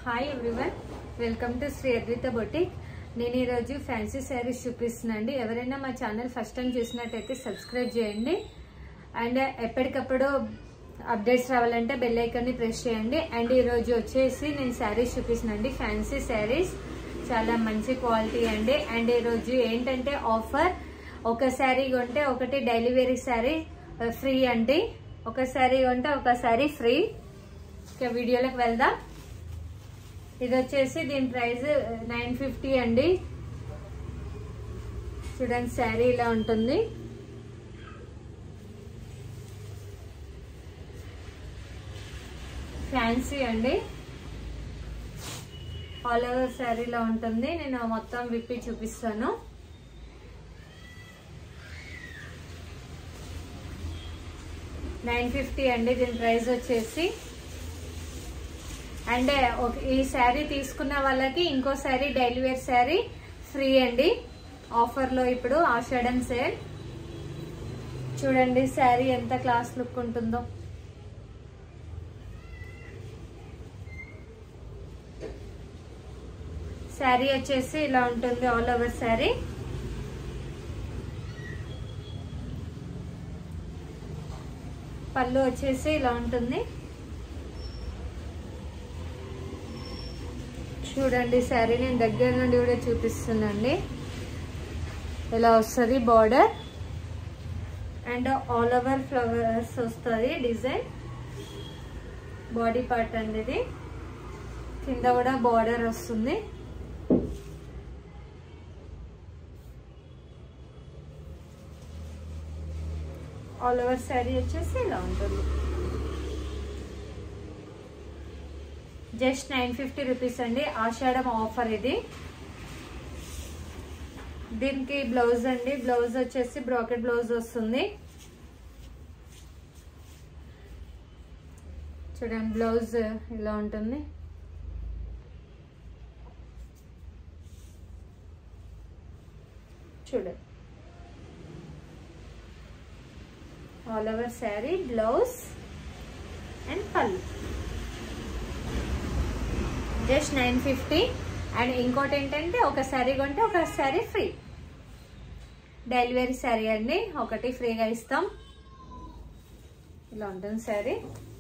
hi everyone welcome to Sri Advitha boutique నేను ఈరోజు fancy saris చూపిస్తున్నాండి ఎవరైనా మా ఛానల్ ఫస్ట్ టైం చూసినట్టయితే సబ్స్క్రైబ్ చేయండి అండ్ ఎప్పటికప్పుడు అప్డేట్స్ రావాలంటే బెల్ ఐకాన్ని ప్రెస్ చేయండి అండ్ ఈరోజు వచ్చేసి నేను శారీస్ చూపిస్తున్నాండి ఫ్యాన్సీ శారీస్ చాలా మంచి క్వాలిటీ అండి అండ్ ఈరోజు ఏంటంటే ఆఫర్ ఒక శారీ కొంటే ఒకటి డైలీ వేర్ శారీ ఫ్రీ అండి ఒక శారీ కొంటే ఒక శారీ ఫ్రీ ఇక వీడియోలోకి వెళ్దాం ఇది వచ్చేసి దీని ప్రైస్ నైన్ ఫిఫ్టీ అండి చూడండి శారీ ఇలా ఉంటుంది ఫ్యాన్సీ అండి ఆల్ ఓవర్ శారీలో ఉంటుంది నేను మొత్తం విప్పి చూపిస్తాను నైన్ ఫిఫ్టీ అండి దీని ప్రైస్ వచ్చేసి అండ్ ఈ శారీ తీసుకున్న వాళ్ళకి ఇంకో sari daily wear sari free అండి ఆఫర్లో ఇప్పుడు ఆషాఢం సేల్ చూడండి శారీ ఎంత క్లాస్ లుక్ ఉంటుందో శారీ వచ్చేసి ఇలా ఉంటుంది ఆల్ ఓవర్ శారీ పళ్ళు వచ్చేసి ఇలా ఉంటుంది చూడండి శారీ నేను దగ్గర నుండి కూడా చూపిస్తున్నాండి ఇలా వస్తుంది border and all over flowers వస్తుంది డిజైన్ బాడీ పార్ట్ అండి ఇది కింద కూడా బార్డర్ వస్తుంది ఆల్ ఓవర్ శారీ వచ్చేసి ఇలా ఉంటుంది జస్ట్ నైన్ ఫిఫ్టీ రూపీస్ అండి ఆషాఢం ఆఫర్ ఇది దీనికి బ్లౌజ్ అండి బ్లౌజ్ వచ్చేసి బ్రాకెట్ బ్లౌజ్ వస్తుంది చూడండి బ్లౌజ్ ఇలా ఉంటుంది చూడండి all over sari blouse and పళ్ళు జస్ట్ నైన్ ఫిఫ్టీ అండ్ ఇంకోటి ఏంటంటే ఒక శారీ కొంటే ఒక శారీ ఫ్రీ డెలివరీ శారీ అండి ఒకటి ఫ్రీగా ఇస్తాం ఇలా ఉంటుంది శారీ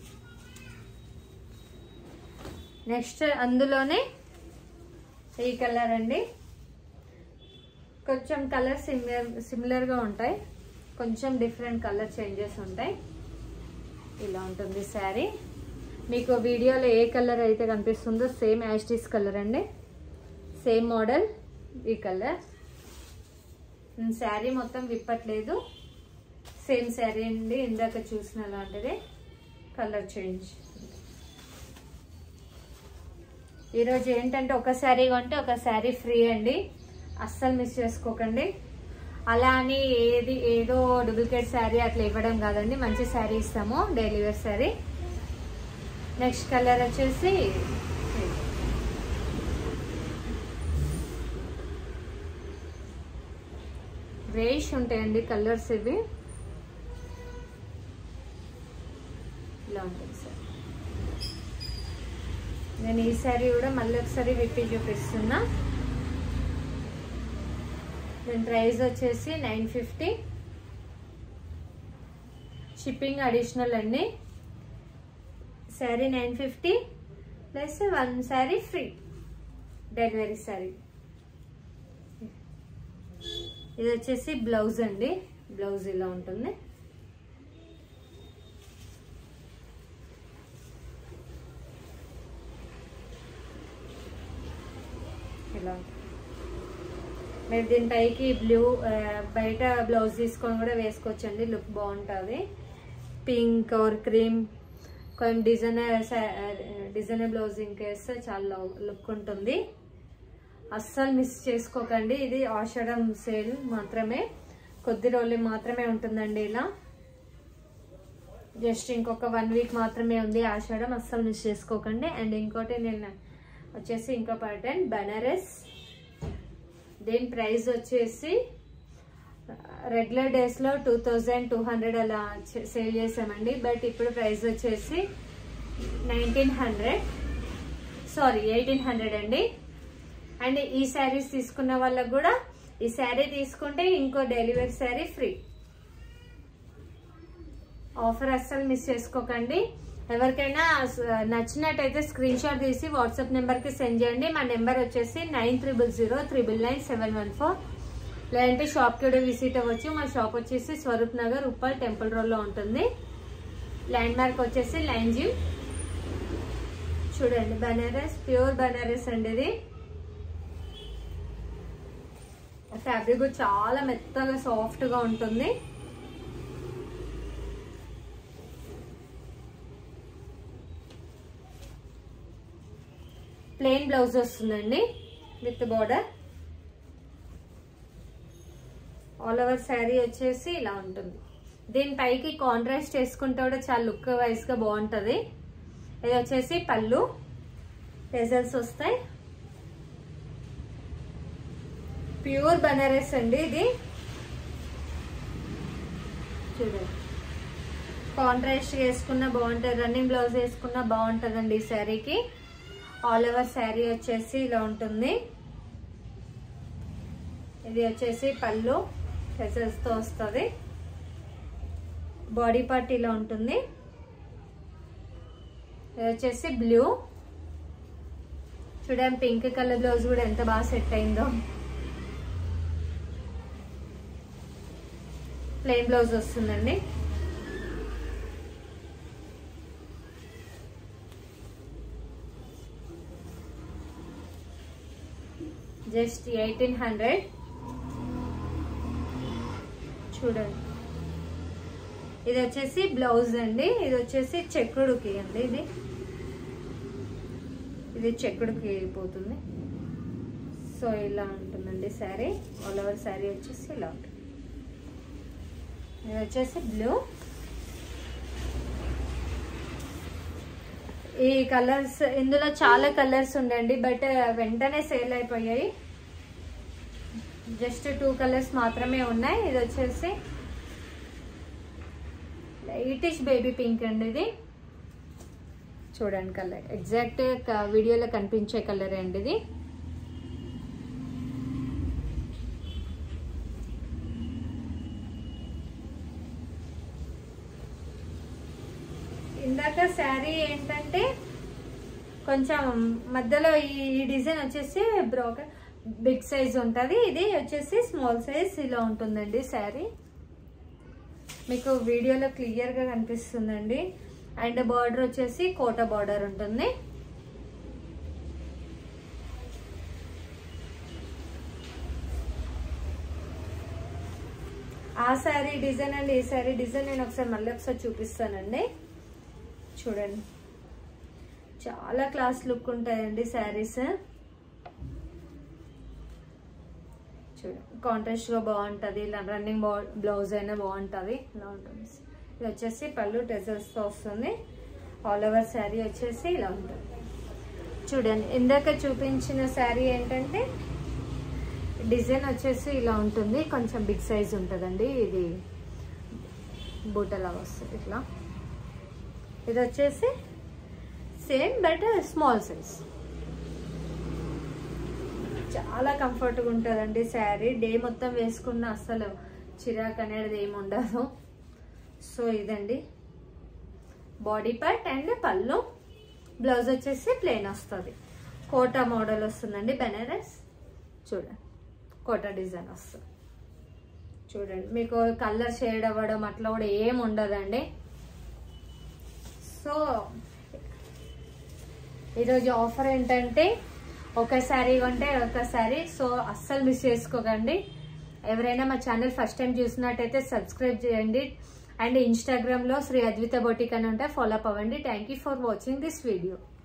నెక్స్ట్ అందులోనే ఈ కలర్ అండి కొంచెం కలర్ సిమిలర్ సిమిలర్గా ఉంటాయి కొంచెం డిఫరెంట్ కలర్ చేంజెస్ ఉంటాయి ఇలా ఉంటుంది శారీ మీకు వీడియోలో ఏ కలర్ అయితే కనిపిస్తుందో సేమ్ యాస్టిస్ కలర్ అండి సేమ్ మోడల్ ఈ కలర్ శారీ మొత్తం విప్పట్లేదు సేమ్ శారీ అండి ఇందాక చూసిన లాంటిది కలర్ చేంజ్ ఈరోజు ఏంటంటే ఒక శారీ కొంటే ఒక శారీ ఫ్రీ అండి అస్సలు మిస్ చేసుకోకండి అలా అని ఏది ఏదో డూప్లికేట్ శారీ అట్లా ఇవ్వడం కాదండి మంచి శారీ ఇస్తాము daily wear sari next colour వచ్చేసి రేష్ ఉంటాయండి కలర్స్ ఇవి ఇలా ఉంటుంది సార్ నేను ఈ శారీ కూడా మళ్ళీ ఒకసారి విప్పి చూపిస్తున్నా దీని ప్రైస్ వచ్చేసి నైన్ ఫిఫ్టీ షిప్పింగ్ అడిషనల్ అండి sari nine fifty plus one sari free delivery sari ఇది వచ్చేసి బ్లౌజ్ అండి బ్లౌజ్ ఇలా ఉంటుంది ఇలా మీరు దీనిపైకి బ్లూ బయట బ్లౌజ్ తీసుకొని కూడా వేసుకోవచ్చండి లుక్ బాగుంటుంది పింక్ ఆర్ క్రీమ్ కొంచెం డిజైనర్ డిజైనర్ బ్లౌజ్ ఇంకేస్తే చాలా లుక్ ఉంటుంది అస్సలు మిస్ చేసుకోకండి ఇది ఆషాఢం సేల్ మాత్రమే కొద్ది రోజులు మాత్రమే ఉంటుందండి ఇలా జస్ట్ ఇంకొక వన్ వీక్ మాత్రమే ఉంది ఆషాఢం అస్సలు మిస్ చేసుకోకండి అండ్ ఇంకోటి నేను వచ్చేసి ఇంకో ప్యాటర్న్ బనారస్ దీని ప్రైస్ వచ్చేసి రెగ్యులర్ డేస్లో టూ థౌజండ్ టూ హండ్రెడ్ అలా సేల్ చేసామండి బట్ ఇప్పుడు ప్రైస్ వచ్చేసి nineteen hundred sorry eighteen hundred అండి అండ్ ఈ శారీస్ తీసుకున్న వాళ్ళకు కూడా ఈ శారీ తీసుకుంటే ఇంకో డెలివరీ శారీ ఫ్రీ ఆఫర్ అస్సలు మిస్ చేసుకోకండి ఎవరికైనా స- నచ్చినట్టయితే స్క్రీన్ షాట్ తీసి వాట్సాప్ నెంబర్కి సెండ్ చేయండి మా నెంబర్ వచ్చేసి nine triple zero triple nine seven one four లేదంటే షాప్కి కూడా విజిట్ అవ్వచ్చు మా షాప్ వచ్చేసి స్వరూప్ నగర్ ఉప్పల్ టెంపుల్ రోడ్లో ఉంటుంది ల్యాండ్ మార్క్ వచ్చేసి లైన్ జిమ్ చూడండి బనారస్ ప్యూర్ బనారస్ అండి ఇది ఫ్యాబ్రిక్ కూడా చాలా మెత్తగా సాఫ్ట్ గా ఉంటుంది ప్లెయిన్ బ్లౌజ్ వస్తుందండి with border all over sari వచ్చేసి ఇలా ఉంటుంది దీని పైకి కాంట్రాస్ట్ వేసుకుంటే కూడా చాలా లుక్ వైజ్ గా బాగుంటది ఇది వచ్చేసి పళ్ళు రిజల్ట్స్ వస్తాయి ప్యూర్ బనారస్ అండి ఇది చూడండి కాంట్రాస్ట్ వేసుకున్న బాగుంటుంది రన్నింగ్ బ్లౌజ్ వేసుకున్న బాగుంటుందండి ఈ శారీకి ఆల్ ఓవర్ శారీ వచ్చేసి ఇలా ఉంటుంది ఇది వచ్చేసి పళ్ళు తో వస్తుంది బాడీ పార్ట్ ఇలా ఉంటుంది ఇది వచ్చేసి బ్లూ చూడండి పింక్ కలర్ బ్లౌజ్ కూడా ఎంత బాగా సెట్ అయిందో ప్లెయిన్ బ్లౌజ్ వస్తుందండి జస్ట్ ఎయిటీన్ హండ్రెడ్ చూడండి ఇది వచ్చేసి బ్లౌజ్ అండి ఇది వచ్చేసి చెక్కుడుకి అండి ఇది ఇది చెక్కుడుకి పోతుంది సో ఇలా ఉంటుందండి శారీ ఆల్ ఓవర్ శారీ వచ్చేసి ఇలా ఉంటుంది ఇది వచ్చేసి బ్లూ ఈ కలర్స్ ఇందులో చాలా కలర్స్ ఉండండి బట్ వెంటనే సేల్ అయిపోయాయి జస్ట్ టూ కలర్స్ మాత్రమే ఉన్నాయి ఇది వచ్చేసి లైటిష్ బేబీ పింక్ అండి ఇది చూడండి కలర్ ఎగ్జాక్ట్ వీడియోలో కనిపించే కలర్ అండి ఇది ఇందాక శారీ ఏంటంటే కొంచెం మధ్యలో ఈ ఈ డిజైన్ వచ్చేసి బ్రోకన్ బిగ్ సైజ్ ఉంటుంది ఇది వచ్చేసి స్మాల్ సైజ్ ఇలా ఉంటుందండి శారీ మీకు వీడియోలో క్లియర్గా కనిపిస్తుందండి అండ్ బార్డర్ వచ్చేసి కోట బార్డర్ ఉంటుంది ఆ శారీ డిజైన్ అండ్ ఈ శారీ డిజైన్ నేను ఒకసారి మళ్ళీ ఒకసారి చూపిస్తానండి చూడండి చాలా క్లాస్ లుక్ ఉంటాయండి శారీస్ చూడండి కాంట్రాస్ట్గా బాగుంటుంది ఇలా రన్నింగ్ బ్లౌజ్ అయినా బాగుంటుంది ఇలా ఉంటుంది ఇది వచ్చేసి పళ్ళు టెజల్స్తో వస్తుంది ఆల్ ఓవర్ శారీ వచ్చేసి ఇలా ఉంటుంది చూడండి ఇందాక చూపించిన శారీ ఏంటంటే డిజైన్ వచ్చేసి ఇలా ఉంటుంది కొంచెం బిగ్ సైజ్ ఉంటుందండి ఇది బూటలా వస్తుంది ఇట్లా ఇది వచ్చేసి సేమ్ బట్ స్మాల్ సైజ్ చాలా కంఫర్ట్గా ఉంటుందండి శారీ డే మొత్తం వేసుకున్న అసలు చిరాక్ అనేది ఏమి ఉండదు సో ఇదండి బాడీ పార్ట్ అండ్ పళ్ళు బ్లౌజ్ వచ్చేసి ప్లెయిన్ వస్తుంది కోటా మోడల్ వస్తుందండి బెనారస్ చూడండి కోటా డిజైన్ వస్తుంది చూడండి మీకు కలర్ షేడ్ అవ్వడం అట్లా కూడా ఏం ఉండదండి సో ఈరోజు ఆఫర్ ఏంటంటే ఒక శారీ కొంటే ఒక శారీ సో అస్సలు మిస్ చేసుకోకండి ఎవరైనా మా ఛానల్ ఫస్ట్ టైం చూసినట్టయితే సబ్స్క్రైబ్ చేయండి అండ్ ఇన్స్టాగ్రామ్లో శ్రీ అద్విత బొటిక్ అని ఉంటే ఫాలో అప్ అవ్వండి thank you for watching this video